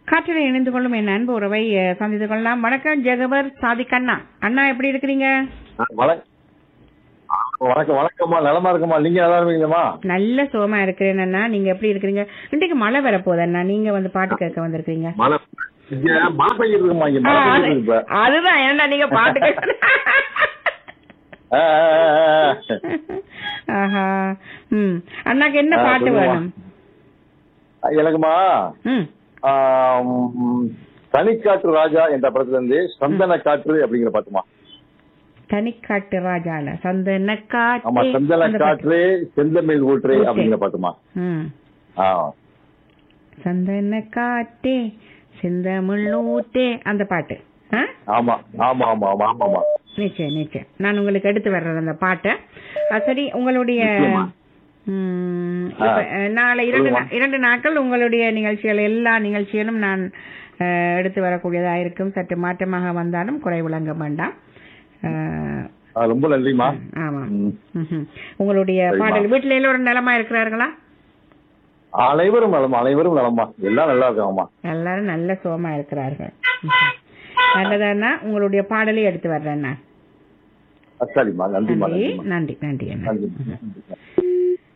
காற்றில் இணைந்து கொள்ளும் என் அன்பு உறவை அஹ், சந்தித்துக் கொள்ளலாம் வணக்கம் ஜெகபர் சாதிக் அண்ணா அண்ணா எப்படி இருக்கிறீங்க ஆ, வணக்- ஆ, வணக்கம் வணக்கம்மா நலமா இருக்கம்மா நீங்க நல்லா இருக்கீங்கம்மா நல்ல சுகமா இருக்கிறேன் அண்ணா நீங்க எப்படி இருக்கிறீங்க இன்றைக்கு மழை வரப்போகுது அண்ணா நீங்க வந்து பாட்டு கேட்க வந்திருக்கீங்க மழை இங்க மழை பெய்யுது இருக்குமா இங்க மழை ஆ, பெய்யுது இப்ப அதுதான் ஏன்னா நீங்க பாட்டு கேட்க ஆ, ஆ, ஆ, ஆ. ஆஹா ம் அண்ணாக்கு என்ன ஆ, பாட்டு சொல்லுமா. வேணும் எனக்குமா ம் ஆம், தனிக்காற்று ராஜா என்ற படத்துல இருந்து சந்தன காற்று அப்படிங்கிற பாட்டுமா தனிக்காட்டு ராஜால சந்தன காட்டு ஆமா சந்தன அந்த பாட்டு. காற்று செந்தமிழ் ஊற்று ஊற்றே. அப்படிங்கிற பாட்டுமா ம் ஆ சந்தன காட்டே செந்தமிழூட்டே அந்த பாட்டு ஆ? ஆமா ஆமா ஆமா ஆமா ஆமாமா நிச்சயம் நிச்சயம் நான் உங்களுக்கு எடுத்து வர்றேன் அந்த பாட்டை ஆ, சரி உங்களுடைய நிச்சயமா. ம், ஆ. இப்ப, அஹ், நாளை இரண்டு சொல்லுமா. நா- இரண்டு நாட்கள் உங்களுடைய நிகழ்ச்சிகள் எல்லா நிகழ்ச்சிகளும் நான் அஹ், எடுத்து வரக்கூடியதா இருக்கும் சற்று மாற்றமாக வந்தாலும் குறை விளங்க வேண்டாம் அஹ், ஆ, ரொம்ப நன்றிமா ஆமா ம். ம்ஹும். உங்களுடைய சரிம்மா. பாடல் வீட்டுல எல்லோரும் நலமா இருக்கிறார்களா அனைவரும் நலம் அனைவரும் நலம்மா எல்லாம் நல்லா இருக்காங்கம்மா எல்லாரும் நல்ல சுகமா இருக்கிறார்கள் ம்ஹும். நல்லதாண்ணா உங்களுடைய பாடலை எடுத்து வர்றேன் நான் சரிம்மா நன்றிம்மா நன்றி நன்றிம்மா நன்றி நன்றி அண்ணா நன்றி ம்ஹும். நன்றி